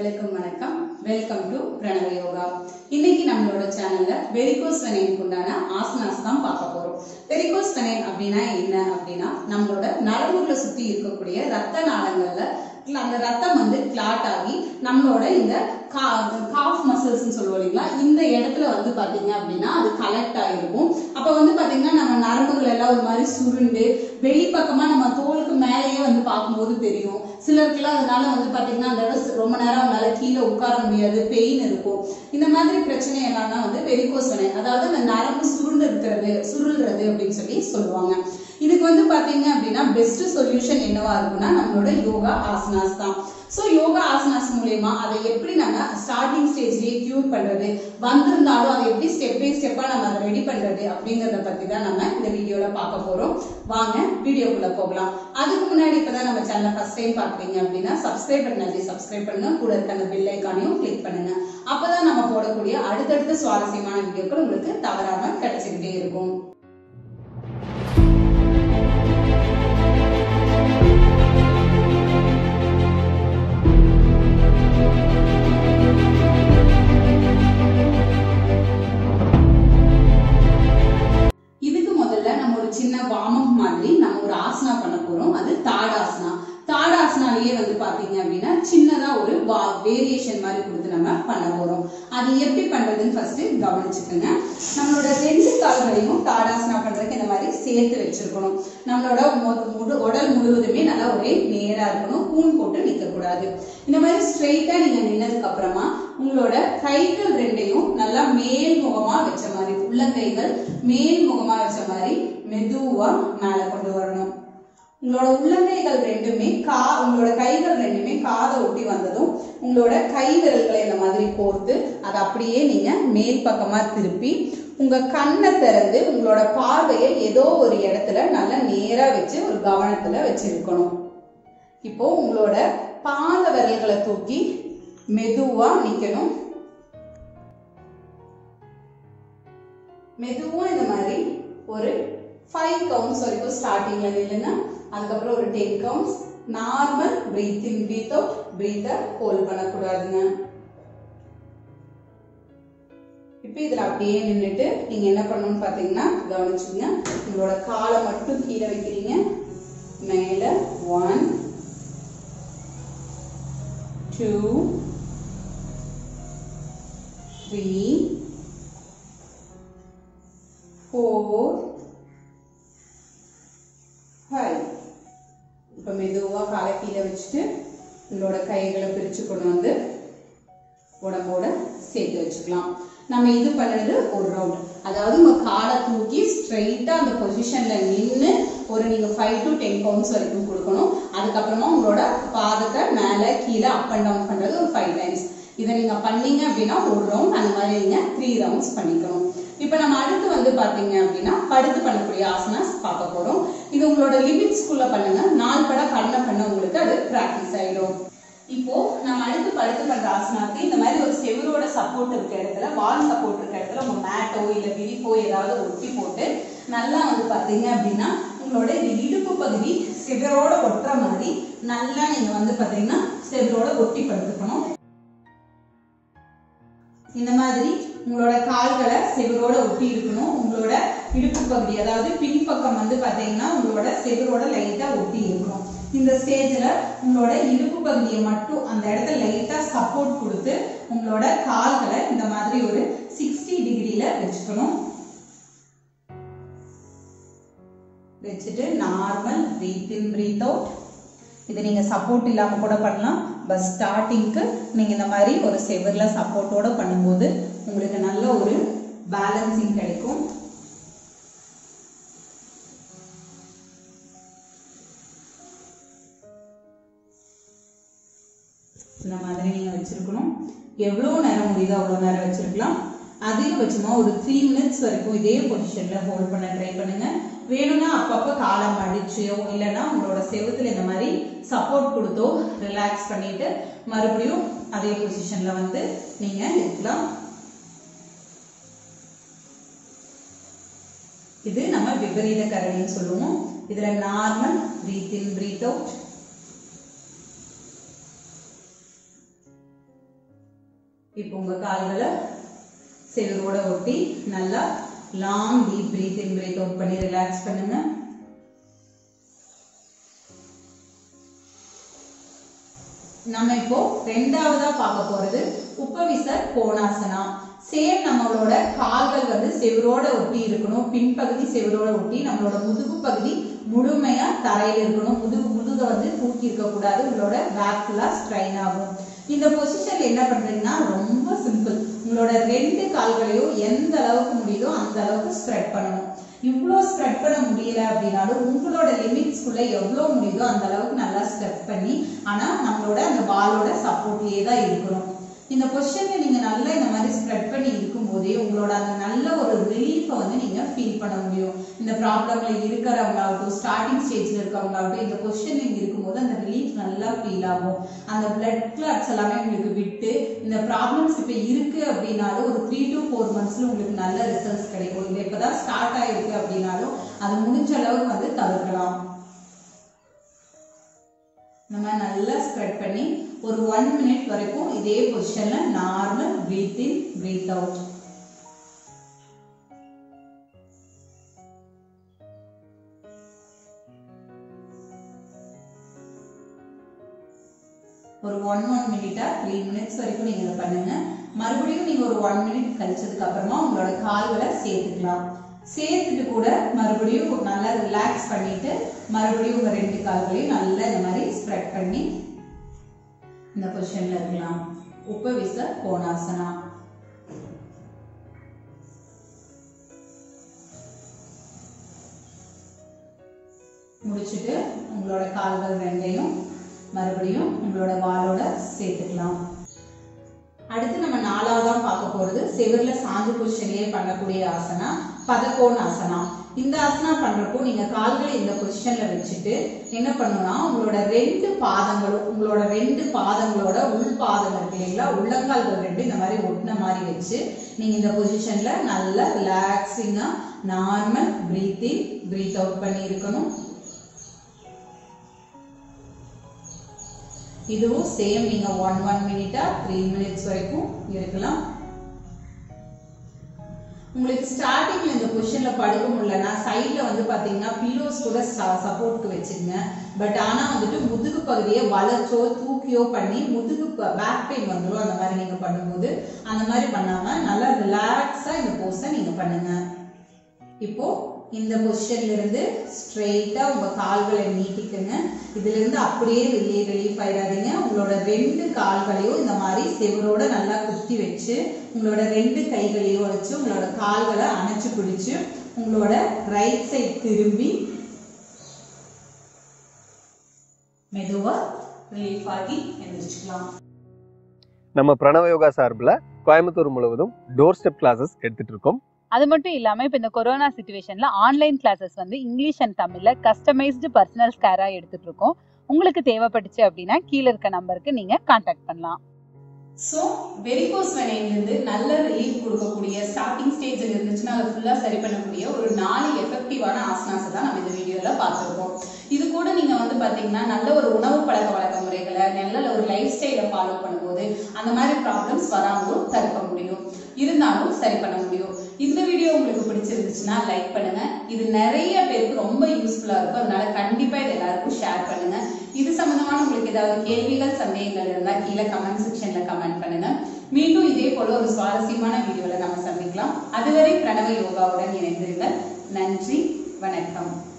அனைவருக்கும் வணக்கம் welcome to பிரணவ யோகா இன்னைக்கு நம்மளோட சேனல்ல வெரிகோஸ் வெனைனுக்கு உண்டான ஆசனாஸ் தான் பார்க்க போறோம் வெரிகோஸ் வெனைன் அப்படின்னா என்ன அப்படின்னா நம்மளோட நரம்புகளை சுத்தி இருக்கக்கூடிய ரத்த நாளங்கள்ல அந்த ரத்தம் வந்து கிளாட் ஆகி நம்மளோட இந்த காஃப் மசில்ஸ்னு சொல்லுவோம் இல்லைங்களா இந்த இடத்துல வந்து பாத்தீங்க அப்படின்னா அது கலெக்ட் ஆகிருக்கும் அப்ப வந்து பாத்தீங்கன்னா நம்ம நரம்புகள் எல்லாம் ஒரு மாதிரி சுருண்டு வெளிப்பக்கமா நம்ம தோலுக்கு மேலேயே வந்து பார்க்கும்போது தெரியும் சிலருக்குலாம் அதனால வந்து பாத்தீங்கன்னா அந்த இடம் ரொம்ப நேரம் அவங்களால கீழே உட்கார முடியாது பெயின் இருக்கும் இந்த மாதிரி பிரச்சனை எல்லாம் தான் வந்து வெரிகோஸ் வெனை அதாவது அந்த நரம்பு சுருண்டு இருக்கிறது சுருள்றது அப்படின்னு சொல்லி சொல்லுவாங்க இதுக்கு வந்து பாத்தீங்க அப்படின்னா பெஸ்ட் சொல்யூஷன் என்னவா இருக்கும்னா நம்மளோட யோகா ஆசனாஸ் தான் ஸோ யோகா ஆசனாஸ் மூலயமா அதை எப்படி நம்ம ஸ்டார்டிங் ஸ்டேஜ்லயே கியூர் பண்றது வந்திருந்தாலும் அதை எப்படி ஸ்டெப் பை ஸ்டெப்பா நம்ம அதை ரெடி பண்றது அப்படிங்கறத பத்தி தான் நம்ம இந்த வீடியோல பார்க்க போறோம் வாங்க வீடியோக்குள்ள போகலாம் அதுக்கு முன்னாடி இப்பதான் நம்ம சேனலை ஃபர்ஸ்ட் டைம் பாக்குறீங்க அப்படின்னா சப்ஸ்கிரைப் பண்ணி சப்ஸ்கிரைப் பண்ணுங்க கூட இருக்க அந்த பெல் ஐக்கானையும் கிளிக் பண்ணுங்க அப்பதான் நம்ம போடக்கூடிய அடுத்தடுத்த சுவாரஸ்யமான வீடியோக்கள் உங்களுக்கு தவறாம கிடைச்சுக்கிட்டே இருக்கும் இதுக்கு முதல்ல நம்ம ஒரு சின்ன வார்ம் மாதிரி நம்ம ஒரு ஆசனா பண்ண போறோம் அது தாடாசனா தாடாசனாலேயே வந்து பாத்தீங்க அப்படின்னா சின்னதா ஒரு வேரியேஷன் மாதிரி கொடுத்து நம்ம பண்ண போறோம் அது எப்படி பண்றதுன்னு ஃபர்ஸ்ட் கவனிச்சுக்கோங்க நம்மளோட ரெண்டு கால்களையும் தாடாசனா பண்றதுக்கு இந்த மாதிரி சேர்த்து வச்சிருக்கணும் நம்மளோட மொ- முடு- உடல் முழுவதுமே நல்லா ஒரே நேரா இருக்கணும் கூன் போட்டு நிக்க கூடாது இந்த மாதிரி ஸ்ட்ரெயிட்டா நீங்க நின்னதுக்கு அப்புறமா உங்களோட கைகள் ரெண்டையும் நல்லா மேல் முகமா வச்ச மாதிரி உள்ளங்கைகள் மேல் முகமா வச்ச மாதிரி மெதுவா மேல கொண்டு வரணும் உங்களோட உள்ளங்கைகள் ரெண்டுமே கா உங்களோட கைகள் ரெண்டுமே காதை ஒட்டி வந்ததும் உங்களோட கை விரல்களை இந்த மாதிரி கோர்த்து அதை அப்படியே நீங்க மேல் பக்கமா திருப்பி உங்க கண்ணை திறந்து உங்களோட பார்வையை ஏதோ ஒரு இடத்துல நல்லா நேரா வச்சு ஒரு கவனத்துல வச்சிருக்கணும் இப்போ உங்களோட பாத விரல்களை தூக்கி மெதுவா நிக்கணும் மெதுவா இந்த மாதிரி ஒரு ஃபைவ் கவுண்ட்ஸ் வரைக்கும் ஸ்டார்டிங்ல நில்லுங்க அதுக்கப்புறம் ஒரு ten counts normal breath in breath out பிரீத்தை ஹோல்ட் பண்ணக்கூடாதுங்க இப்போ இதுல அப்படியே நின்றுட்டு நீங்க என்ன பண்ணணும்னு பாத்தீங்கன்னா கவனிச்சுங்க உங்களோட காலை மட்டும் கீழே வைக்கிறீங்க மேல one two three four five இப்போ மெதுவாக காலை கீழே வச்சுட்டு உங்களோட கைகளை பிரித்து கொண்டு வந்து உடம்போட சேர்த்து வச்சுக்கலாம் நம்ம இது பண்ணுறது ஒரு ரவுண்ட் அதாவது உங்க காலை தூக்கி ஸ்ட்ரைட்டா அந்த பொசிஷன்ல நின்று ஒரு நீங்க ஃபைவ் டு டென் கவுண்ட்ஸ் வரைக்கும் கொடுக்கணும் அதுக்கப்புறமா உங்களோட பாதத்தை மேலே கீழே அப் அண்ட் டவுன் பண்றது ஒரு ஃபைவ் டைம்ஸ் இதை நீங்க பண்ணீங்க அப்படின்னா ஒரு ரவுண்ட் அந்த மாதிரி நீங்க த்ரீ ரவுண்ட்ஸ் பண்ணிக்கணும் இப்போ நம்ம அடுத்து வந்து பாத்தீங்க அப்படின்னா படுத்து பண்ணக்கூடிய ஆசனாஸ் பார்க்க போறோம் இது உங்களோட லிமிட்ஸ்குள்ள பண்ணுங்க நாள் பட பண்ண பண்ண உங்களுக்கு அது ப்ராக்டிஸ் ஆயிடும் இப்போ நம்ம அடுத்து படுத்து பண்ற ஆசனாக்கு இந்த மாதிரி ஒரு செவரோட சப்போர்ட் இருக்க இடத்துல வால் சப்போர்ட் இருக்க இடத்துல உங்க மேட்டோ இல்ல விரிப்போ ஏதாவது ஒட்டி போட்டு நல்லா வந்து பாத்தீங்க அப்படின்னா உங்களோட இந்த இடுப்பு பகுதி செவரோட ஒட்டுற மாதிரி நல்லா நீங்க வந்து பாத்தீங்கன்னா செவரோட ஒட்டி படுத்துக்கணும் இந்த மாதிரி உங்களோட கால்களை செவரோட ஒட்டி இருக்கணும் உங்களோட இடுப்பு பகுதி அதாவது பின்பக்கம் வந்து பாத்தீங்கன்னா உங்களோட செவரோட லைட்டா ஒட்டி இருக்கணும் இந்த ஸ்டேஜ்ல உங்களோட இடுப்பு பகுதியை மட்டும் அந்த இடத்துல லைட்டா சப்போர்ட் கொடுத்து உங்களோட கால்களை இந்த மாதிரி ஒரு சிக்ஸ்டி டிகிரியில வச்சுக்கணும் வச்சுட்டு normal breath in breath out இது நீங்க சப்போர்ட் இல்லாம கூட பண்ணலாம் பட் ஸ்டார்டிங்க்கு நீங்க இந்த மாதிரி ஒரு செவர்ல சப்போர்ட்டோட பண்ணும்போது உங்களுக்கு நல்ல ஒரு பேலன்சிங் கிடைக்கும் இந்த மாதிரி நீங்க வச்சிருக்கணும் எவ்வளவு நேரம் முடியுதோ அவ்வளவு நேரம் வச்சிருக்கலாம் அதிகபட்சமா ஒரு த்ரீ மினிட்ஸ் வரைக்கும் இதே பொசிஷன்ல ஹோல்ட் பண்ண ட்ரை பண்ணுங்க வேணும்னா அப்பப்போ காலை மடிச்சோ இல்லைன்னா உங்களோட செவுத்துல இந்த மாதிரி சப்போர்ட் கொடுத்தோ ரிலாக்ஸ் பண்ணிட்டு மறுபடியும் அதே பொசிஷன்ல வந்து நீங்க இருக்கலாம் இது நம்ம விபரீத கரணின்னு சொல்லுவோம் இதுல normal breath in breath out இப்போ உங்க கால்களை செவரோட ஒட்டி நல்லா long deep breath in breath out பண்ணி ரிலாக்ஸ் பண்ணுங்க நம்ம இப்போ ரெண்டாவதா பார்க்க போறது உப்பவிசர் கோணாசனா சேம் நம்மளோட கால்கள் வந்து செவரோட ஒட்டி இருக்கணும் பின்பகுதி செவரோட ஒட்டி நம்மளோட முதுகு பகுதி முழுமையா தரையில இருக்கணும் முதுகு முதுக வந்து தூக்கி இருக்க கூடாது உங்களோட பேக் ஃபுல்லா ஸ்ட்ரைன் ஆகும் இந்த பொசிஷன்ல என்ன பண்றீங்கன்னா ரொம்ப சிம்பிள் உங்களோட ரெண்டு கால்களையும் எந்த அளவுக்கு முடியுதோ அந்த அளவுக்கு ஸ்ப்ரெட் பண்ணணும் இவ்வளோ ஸ்ப்ரெட் பண்ண முடியல அப்படின்னாலும் உங்களோட லிமிட்ஸ்குள்ள எவ்வளோ முடியுதோ அந்த அளவுக்கு நல்லா ஸ்டெப் பண்ணி ஆனா நம்மளோட அந்த பாலோட சப்போர்ட்லயே தான் இருக்கணும் இந்த பொசிஷன்ல நீங்க நல்லா இந்த மாதிரி ஸ்ப்ரெட் பண்ணி இருக்கும்போதே உங்களோட அந்த நல்ல ஒரு ரிலீஃபை வந்து நீங்க ஃபீல் பண்ண முடியும் இந்த ப்ராப்ளம்ல இருக்கிறவங்களாகட்டும் ஸ்டார்டிங் ஸ்டேஜ்ல இருக்கவங்களாகட்டும் இந்த பொசிஷன் நீங்க இருக்கும்போது அந்த ரிலீஃப் நல்லா ஃபீல் ஆகும் அந்த பிளட் கிளாட்ஸ் எல்லாமே உங்களுக்கு விட்டு இந்த ப்ராப்ளம்ஸ் இப்ப இருக்கு அப்படின்னாலும் ஒரு த்ரீ டு ஃபோர் மந்த்ஸ்ல உங்களுக்கு நல்ல ரிசல்ட்ஸ் கிடைக்கும் இது இப்பதான் ஸ்டார்ட் ஆயிருக்கு அப்படின்னாலும் அது முடிஞ்ச அளவுக்கு வந்து தவிர்க்கலாம் நம்ம நல்லா ஸ்ப்ரெட் பண்ணி ஒரு ஒன் மினிட் வரைக்கும் இதே பொசிஷன்ல normal breath in breath out ஒரு ஒன் ஒன் மினிட்டா த்ரீ மினிட்ஸ் வரைக்கும் நீங்க இதை பண்ணுங்க மறுபடியும் நீங்க ஒரு ஒன் மினிட் கழிச்சதுக்கு அப்புறமா உங்களோட கால்களை சேர்த்துக்கலாம் சேர்த்துட்டு கூட மறுபடியும் நல்லா ரிலாக்ஸ் பண்ணிட்டு மறுபடியும் உங்க ரெண்டு கால்களையும் நல்லா இந்த மாதிரி ஸ்ப்ரெட் பண்ணி இந்த பொசிஷன்ல இருக்கலாம் உப்பவிச கோணாசனா முடிச்சுட்டு உங்களோட கால்கள் ரெண்டையும் மறுபடியும் உங்களோட வாலோட சேர்த்துக்கலாம் அடுத்து நம்ம நாலாவதா பார்க்க போறது செவிர்ல சாஞ்சு பொசிஷன்லயே பண்ணக்கூடிய ஆசனா பதக்கோன் ஆசனா இந்த ஆசனா பண்றப்போ நீங்க கால்களை இந்த பொசிஷன்ல வச்சுட்டு என்ன பண்ணணும்னா உங்களோட ரெண்டு பாதங்களும் உங்களோட ரெண்டு பாதங்களோட உள் பாதம் இருக்கு இல்லைங்களா உள்ளங்கால்கள் ரெண்டு இந்த மாதிரி ஒட்டின மாதிரி வச்சு நீங்க இந்த பொசிஷன்ல நல்லா ரிலாக்ஸிங்கா normal breath in breath out பண்ணி இருக்கணும் இதுவும் சேம் நீங்க ஒன் ஒன் மினிட்டா த்ரீ மினிட்ஸ் வரைக்கும் இருக்கலாம் உங்களுக்கு ஸ்டார்டிங்ல இந்த பொசிஷன்ல படுக்க முடியலன்னா சைட்ல வந்து பாத்தீங்கன்னா பில்லோஸ் கூட சப்போர்ட்க்கு வச்சுங்க பட் ஆனா வந்துட்டு முதுகு பகுதியை வளைச்சோ தூக்கியோ பண்ணி முதுகு பேக் பெயின் வந்துடும் அந்த மாதிரி நீங்க பண்ணும்போது அந்த மாதிரி பண்ணாம நல்லா ரிலாக்ஸா இந்த போஸை நீங்க பண்ணுங்க இப்போ இந்த பொசிஷன்ல இருந்து ஸ்ட்ரெயிட்டா உங்க கால்களை நீட்டிக்குங்க இதுல இருந்து அப்படியே வெளியே ரிலீஃப் ஆயிடாதீங்க உங்களோட ரெண்டு கால்களையும் இந்த மாதிரி செவரோட நல்லா குத்தி வச்சு உங்களோட ரெண்டு கைகளையும் வச்சு உங்களோட கால்களை அணைச்சு பிடிச்சு உங்களோட ரைட் சைட் திரும்பி மெதுவா ரிலீஃப் ஆகி எந்திரிச்சுக்கலாம் நம்ம பிரணவ யோகா சார்பில் கோயம்புத்தூர் முழுவதும் டோர் ஸ்டெப் கிளாஸஸ் எடுத்துட்டு இருக்கோம் அது மட்டும் இல்லாம இப்ப இந்த கொரோனா சுச்சுவேஷன்ல ஆன்லைன் கிளாஸஸ் வந்து இங்கிலீஷ் அண்ட் தமிழ்ல கஸ்டமைஸ்டு பர்சனல் கேரா எடுத்துட்டு இருக்கோம் உங்களுக்கு தேவைப்பட்டுச்சு அப்படின்னா கீழே இருக்க நம்பருக்கு நீங்க காண்டாக்ட் பண்ணலாம் ஸோ வெரிகோஸ் வெனைன்லேருந்து நல்ல ரிலீஃப் கொடுக்கக்கூடிய ஸ்டார்டிங் ஸ்டேஜில் இருந்துச்சுன்னா அதை ஃபுல்லாக சரி பண்ணக்கூடிய ஒரு நாலு எஃபெக்டிவான ஆசனாஸை தான் நம்ம இந்த வீடியோவில் பார்த்துருக்கோம் இது கூட நீங்கள் வந்து பார்த்தீங்கன்னா நல்ல ஒரு உணவு பழக்க வழக்க முறைகளை நல்ல ஒரு லைஃப் ஸ்டைலை ஃபாலோ பண்ணும்போது அந்த மாதிரி ப்ராப்ளம்ஸ் வராமலும் தடுக்க முடியும் இருந்தாலும் சரி பண்ண முடியும் இந்த வீடியோ உங்களுக்கு பிடிச்சிருந்துச்சுன்னா லைக் பண்ணுங்க இது நிறைய பேருக்கு ரொம்ப யூஸ்ஃபுல்லா இருக்கும் அதனால கண்டிப்பா இது எல்லாருக்கும் ஷேர் பண்ணுங்க இது சம்பந்தமான உங்களுக்கு ஏதாவது கேள்விகள் சந்தேகங்கள் இருந்தா கீழே கமெண்ட் செக்ஷன்ல கமெண்ட் பண்ணுங்க மீண்டும் இதே போல ஒரு சுவாரஸ்யமான வீடியோல நம்ம சந்திக்கலாம் அதுவரை பிரணவ யோகாவுடன் இணைந்திருங்கள் நன்றி வணக்கம்